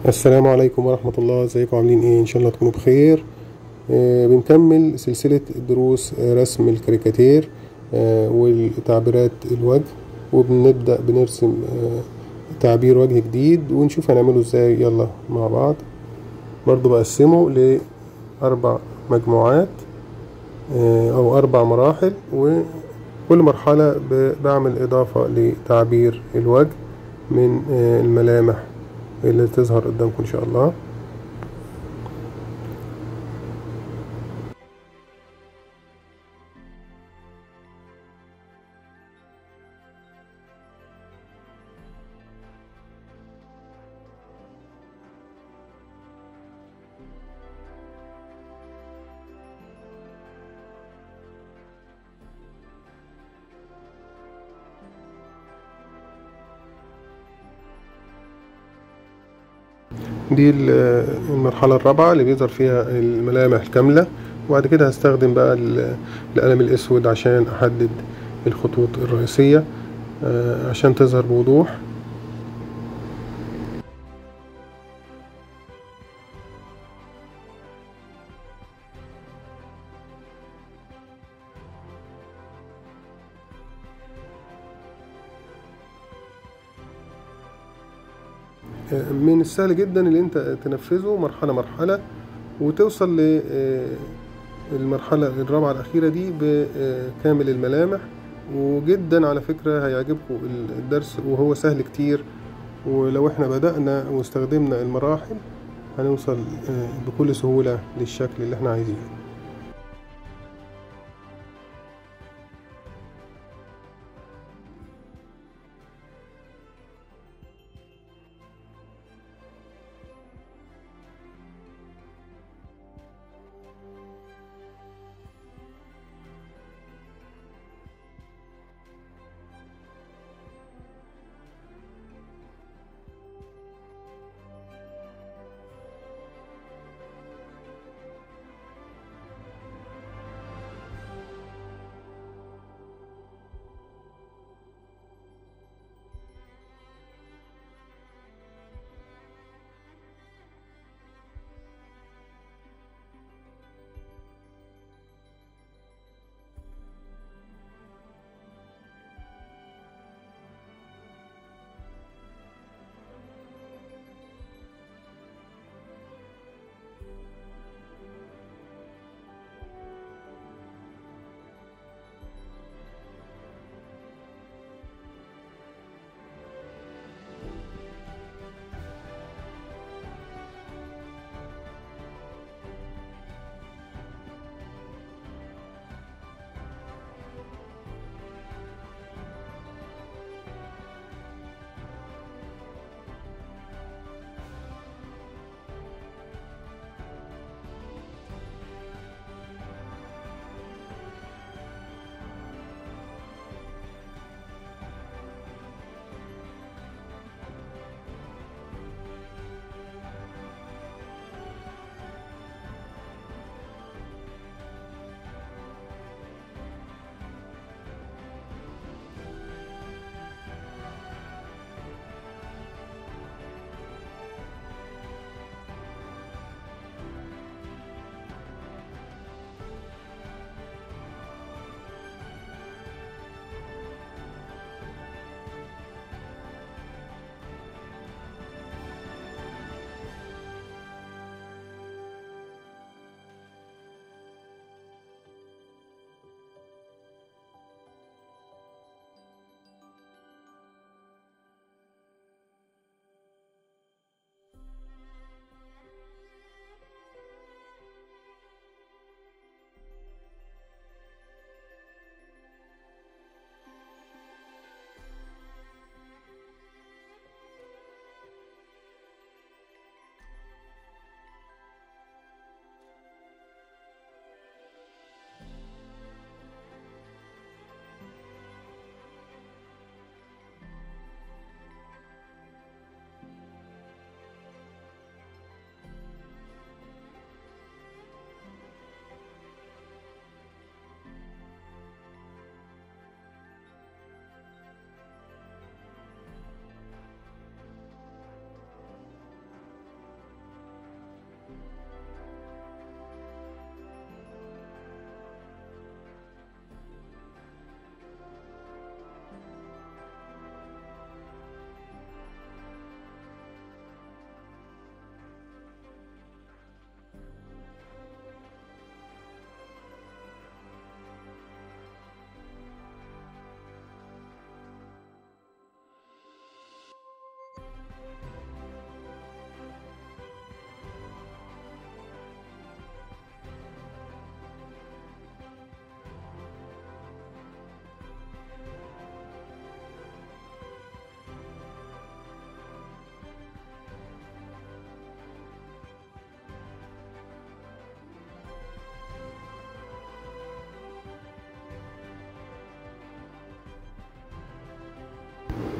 السلام عليكم ورحمة الله ازيكم عاملين ايه ان شاء الله تكونوا بخير آه بنكمل سلسلة دروس آه، رسم الكاريكاتير آه والتعبيرات الوجه وبنبدأ بنرسم آه تعبير وجه جديد ونشوف هنعمله ازاي يلا مع بعض برضو بقسمه لأربع مجموعات آه أو أربع مراحل وكل مرحلة ب- بعمل إضافة لتعبير الوجه من آه الملامح اللي تظهر قدامكم ان شاء الله دي ال- المرحلة الرابعة اللي بيظهر فيها الملامح الكاملة وبعد كده هستخدم بقى ال- القلم الأسود عشان أحدد الخطوط الرئيسية آه، عشان تظهر بوضوح آه، من السهل جدا اللي انت تنفذه مرحلة مرحلة وتوصل للمرحلة الرابعة الأخيرة دي بكامل الملامح وجدا على فكرة هيعجبكم الدرس وهو سهل كتير ولو احنا بدأنا واستخدمنا المراحل هنوصل آه، بكل سهولة للشكل اللي احنا عايزينه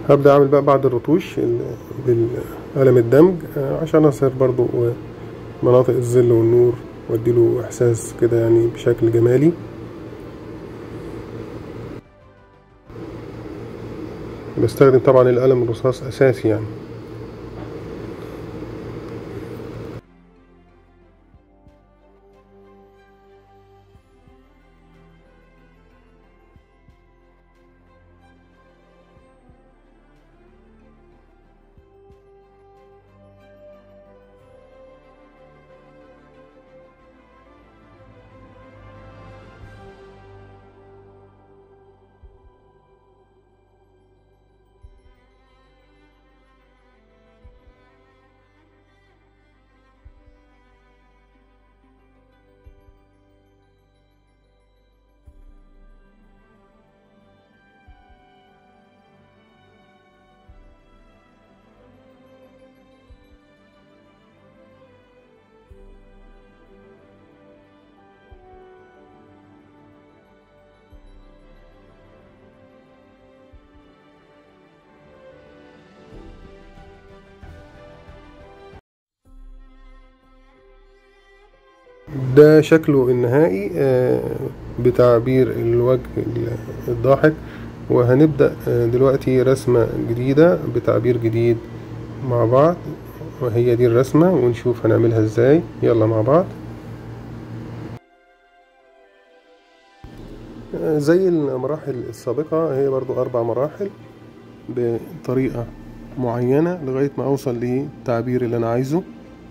هبدأ أعمل بقى بعد الرطوش ال- بالقلم الدمج آه، عشان أظهر برضو آه، مناطق الظل والنور وأديله إحساس كده يعني بشكل جمالي بستخدم طبعا القلم الرصاص أساسي يعني ده شكله النهائي آه، بتعبير الوجه الضاحك وهنبدأ آه، دلوقتي رسمة جديدة بتعبير جديد مع بعض وهي دي الرسمة ونشوف هنعملها ازاي يلا مع بعض آه، زي المراحل السابقة هي برضو أربع مراحل بطريقة معينة لغاية ما أوصل للتعبير اللي أنا عايزه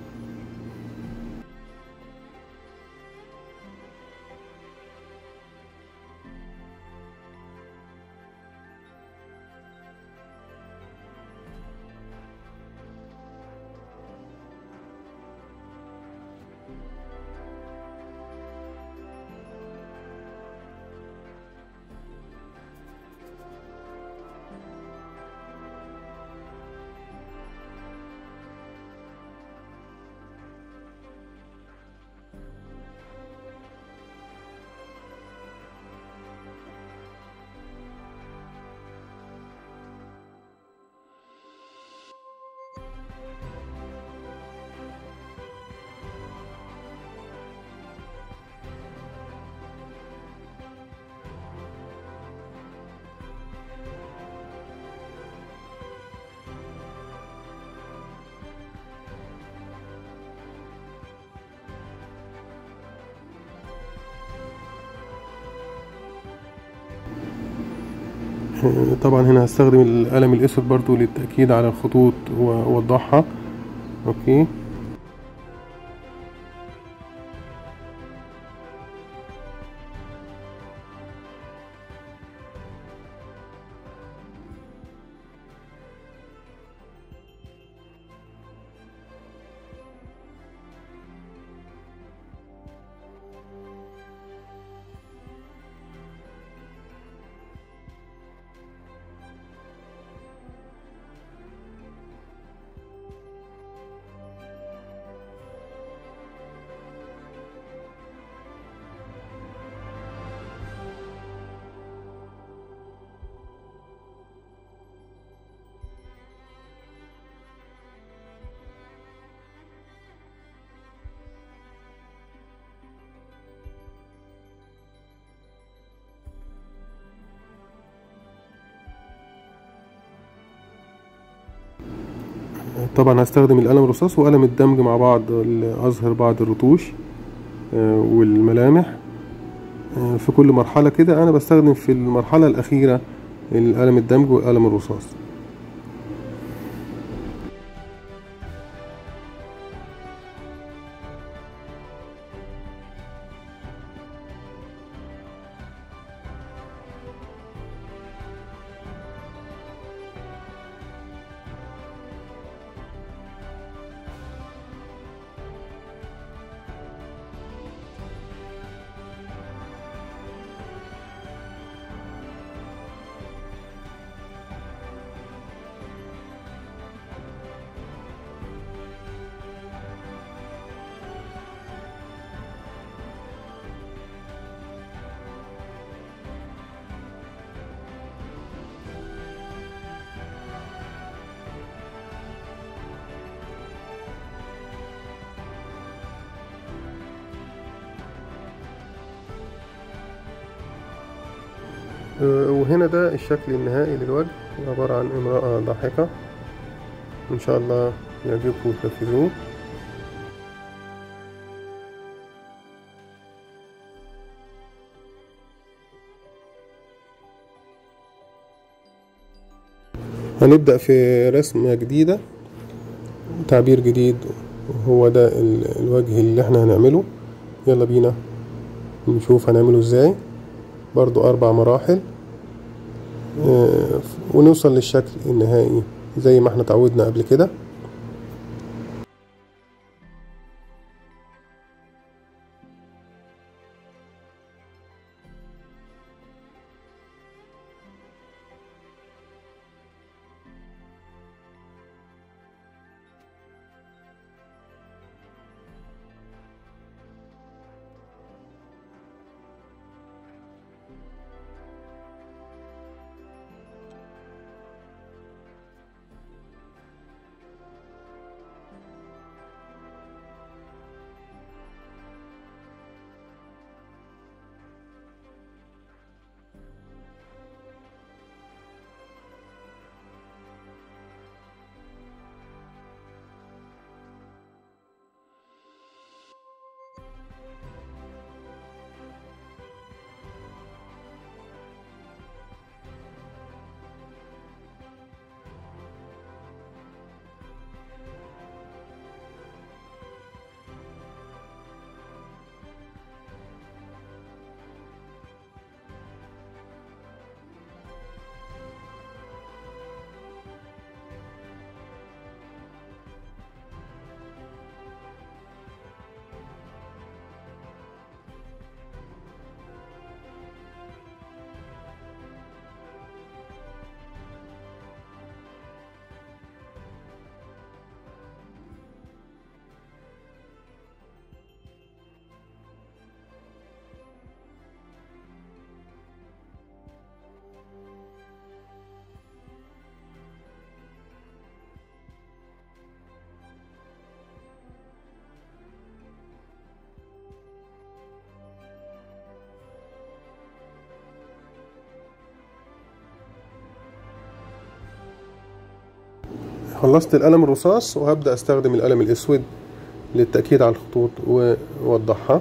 طبعا هنا هستخدم القلم الاسود برضو للتأكيد على الخطوط وأوضحها اوكي طبعا هستخدم القلم الرصاص وقلم الدمج مع بعض لأظهر بعض الرتوش آه، والملامح آه، في كل مرحلة كده أنا بستخدم في المرحلة الأخيرة القلم الدمج والقلم الرصاص آه، وهنا ده الشكل النهائي للوجه عبارة عن امرأة ضاحكة إن شاء الله يعجبكم وتنفذوه هنبدأ في رسمة جديدة تعبير جديد هو ده ال- الوجه اللي احنا هنعمله يلا بينا نشوف هنعمله ازاي برضو أربع مراحل آه، ونوصل للشكل النهائي زي ما احنا اتعودنا قبل كده خلصت القلم الرصاص وهبدأ استخدم القلم الاسود للتأكيد على الخطوط ووضحها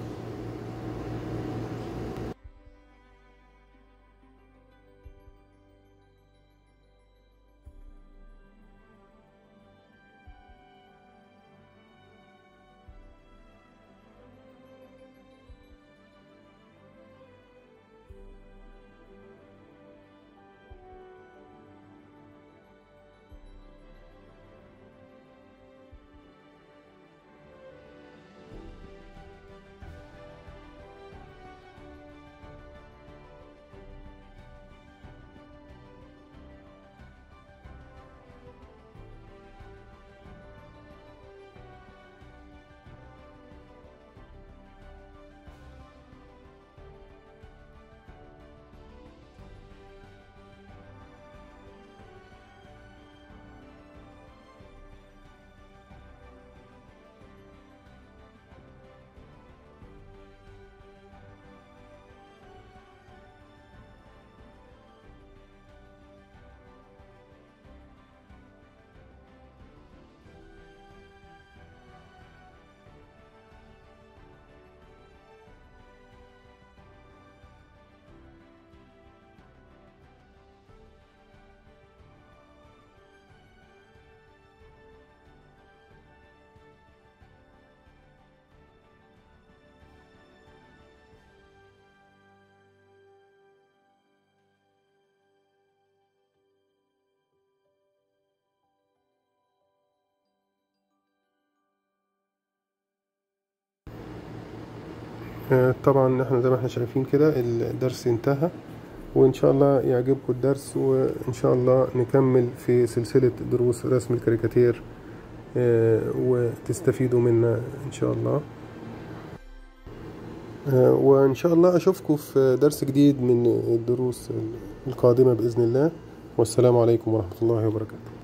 آه، طبعا احنا زي ما احنا شايفين كده الدرس انتهى وان شاء الله يعجبكم الدرس وان شاء الله نكمل في سلسلة دروس رسم الكاريكاتير آه، وتستفيدوا منا ان شاء الله آه، وان شاء الله اشوفكم في درس جديد من الدروس القادمة باذن الله والسلام عليكم ورحمة الله وبركاته